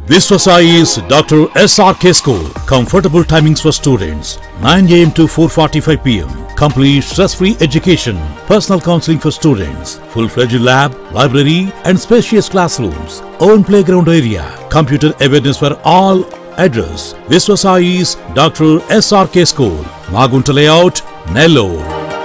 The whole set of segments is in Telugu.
Viswasai is Dr. SRK School. Comfortable timings for students 9 am to 4:45 pm. Complete stress-free education. Personal counseling for students. Full-fledged lab, library, and spacious classrooms. Own playground area. Computer awareness for all. Address: Viswasai is Dr. SRK School. Magunta Layout, Nellore.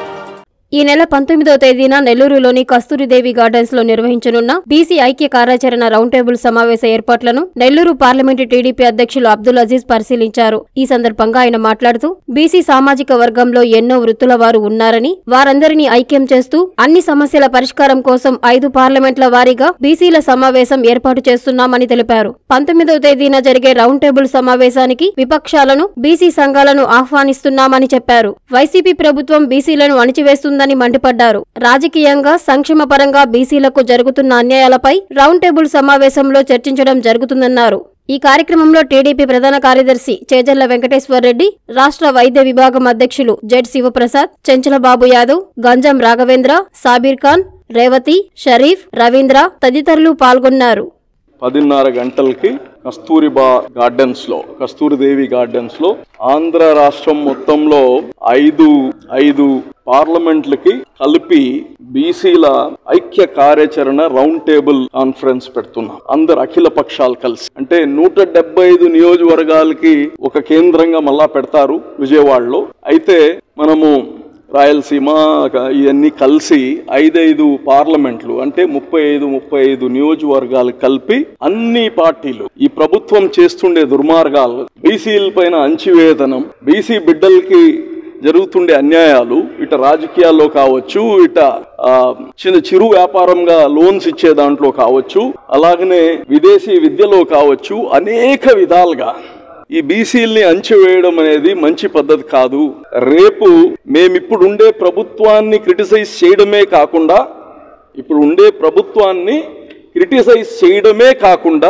ఈ నెల పంతొమ్మిదవ తేదీన నెల్లూరులోని కస్తూరిదేవి గార్డెన్స్ లో నిర్వహించనున్న బీసీ ఐక్య కార్యాచరణ రౌండ్ టేబుల్ సమావేశ ఏర్పాట్లను నెల్లూరు పార్లమెంటు టీడీపీ అధ్యక్షులు అబ్దుల్ అజీజ్ పరిశీలించారు ఈ సందర్భంగా ఆయన మాట్లాడుతూ బీసీ సామాజిక వర్గంలో ఎన్నో వృత్తుల వారు ఉన్నారని వారందరినీ ఐక్యం చేస్తూ అన్ని సమస్యల పరిష్కారం కోసం ఐదు పార్లమెంట్ల వారీగా బీసీల సమావేశం ఏర్పాటు చేస్తున్నామని తెలిపారు పంతొమ్మిదవ తేదీన జరిగే రౌండ్ టేబుల్ సమావేశానికి విపక్షాలను బీసీ సంఘాలను ఆహ్వానిస్తున్నామని చెప్పారు వైసీపీ ప్రభుత్వం బీసీలను అణిచివేస్తుందని మండిపడ్డారు రాజకీయంగా సంక్షేమ పరంగా బీసీలకు జరుగుతున్న అన్యాయాలపై రౌండ్ టేబుల్ సమావేశంలో చర్చించడం జరుగుతుందన్నారు ఈ కార్యక్రమంలో టీడీపీ ప్రధాన కార్యదర్శి చేజర్ల వెంకటేశ్వరరెడ్డి రాష్ట్ర వైద్య విభాగం అధ్యక్షులు జెడ్ శివప్రసాద్ చెంచలబాబు యాదవ్ గంజం రాఘవేంద్ర సాబీర్ ఖాన్ రేవతి షరీఫ్ రవీంద్ర తదితరులు పాల్గొన్నారు పదిన్నర గంటలకి కస్తూరిబా గార్డెన్స్ లో కస్తూరిదేవి గార్డెన్స్ లో ఆంధ్ర రాష్ట్రం మొత్తంలో ఐదు ఐదు పార్లమెంట్లకి కలిపి బీసీల ఐక్య కార్యాచరణ రౌండ్ టేబుల్ కాన్ఫరెన్స్ పెడుతున్నాం అందరు అఖిల పక్షాలు కలిసి అంటే నూట డెబ్బై ఐదు నియోజకవర్గాలకి ఒక కేంద్రంగా మళ్ళా పెడతారు విజయవాడలో అయితే మనము రాయలసీమ ఇవన్నీ కలిసి ఐదైదు పార్లమెంట్లు అంటే ముప్పై ఐదు ముప్పై ఐదు నియోజకవర్గాలు కలిపి అన్ని పార్టీలు ఈ ప్రభుత్వం చేస్తుండే దుర్మార్గాలు బీసీల పైన అంచివేతనం బీసీ బిడ్డలకి జరుగుతుండే అన్యాయాలు ఇట రాజకీయాల్లో కావచ్చు ఇట ఆ, చిన్న చిరు వ్యాపారంగా లోన్స్ ఇచ్చే దాంట్లో కావచ్చు అలాగనే విదేశీ విద్యలో కావచ్చు అనేక విధాలుగా ఈ బీసీల్ని అంచివేయడం అనేది మంచి పద్ధతి కాదు రేపు మేమిప్పుడు ఉండే ప్రభుత్వాన్ని క్రిటిసైజ్ చేయడమే కాకుండా ఇప్పుడు ఉండే ప్రభుత్వాన్ని క్రిటిసైజ్ చేయడమే కాకుండా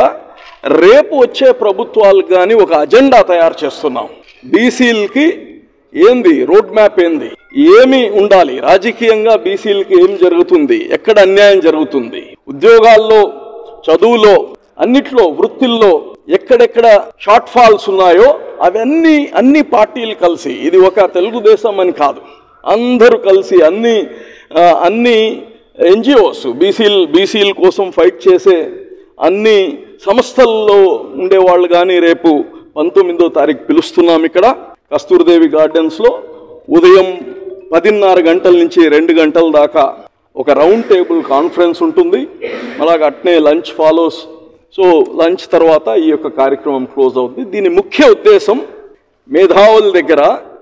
రేపు వచ్చే ప్రభుత్వాలకు కానీ ఒక అజెండా తయారు చేస్తున్నాం బీసీలకి ఏంది రోడ్ మ్యాప్ ఏంది ఏమి ఉండాలి రాజకీయంగా బీసీలకి ఏం జరుగుతుంది ఎక్కడ అన్యాయం జరుగుతుంది ఉద్యోగాల్లో చదువులో అన్నిట్లో వృత్తిల్లో ఎక్కడెక్కడ షార్ట్ ఫాల్స్ ఉన్నాయో అవన్నీ అన్ని పార్టీలు కలిసి ఇది ఒక తెలుగుదేశం అని కాదు అందరూ కలిసి అన్ని ఆ, అన్ని ఎన్జిఓస్ బీసీల్ బీసీల కోసం ఫైట్ చేసే అన్ని సంస్థల్లో ఉండేవాళ్ళు కానీ రేపు పంతొమ్మిదో తారీఖు పిలుస్తున్నాం ఇక్కడ కస్తూర్దేవి గార్డెన్స్లో ఉదయం పదిన్నర గంటల నుంచి రెండు గంటల దాకా ఒక రౌండ్ టేబుల్ కాన్ఫరెన్స్ ఉంటుంది అలాగే అట్నే లంచ్ ఫాలోస్ సో లంచ్ తర్వాత ఈ యొక్క కార్యక్రమం క్లోజ్ అవుతుంది దీని ముఖ్య ఉద్దేశం మేధావుల దగ్గర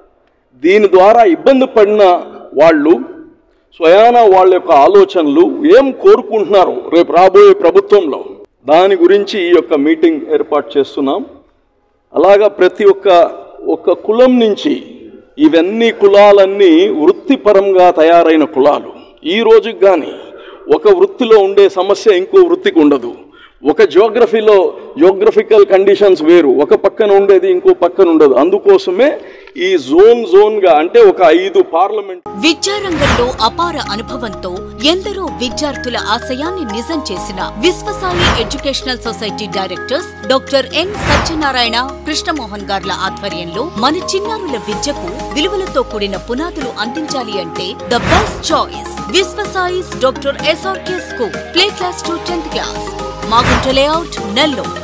దీని ద్వారా ఇబ్బంది పడిన వాళ్ళు స్వయాన వాళ్ళ యొక్క ఆలోచనలు ఏం కోరుకుంటున్నారు రేపు రాబోయే ప్రభుత్వంలో దాని గురించి ఈ యొక్క మీటింగ్ ఏర్పాటు చేస్తున్నాం అలాగా ప్రతి ఒక్క ఒక్క కులం నుంచి ఇవన్నీ కులాలన్నీ వృత్తిపరంగా తయారైన కులాలు ఈ రోజుకి కానీ ఒక వృత్తిలో ఉండే సమస్య ఇంకో వృత్తికి ఉండదు ఒక జియోగ్రఫీలో జియోగ్రఫికల్ కండిషన్స్ వేరు ఒక పక్కన ఉండేది ఇంకో పక్కన ఉండదు అందుకోసమే ఈ జోన్ జోన్గా అంటే ఒక ఐదు పార్లమెంట్ విద్యారంగంలో అపార అనుభవంతో ఎందరో విద్యార్థుల ఆశయాన్ని నిజం చేసిన Viswasai educational society directors doctor N Satyanarayana Krishnamohan గార్ల ఆధ్వర్యంలో మన చిన్నారుల విద్యకు విలువలతో కూడిన పునాదులు అందించాలి అంటే the best choice Viswasai's doctor SRK school play class to tenth class Magunta layout Nellore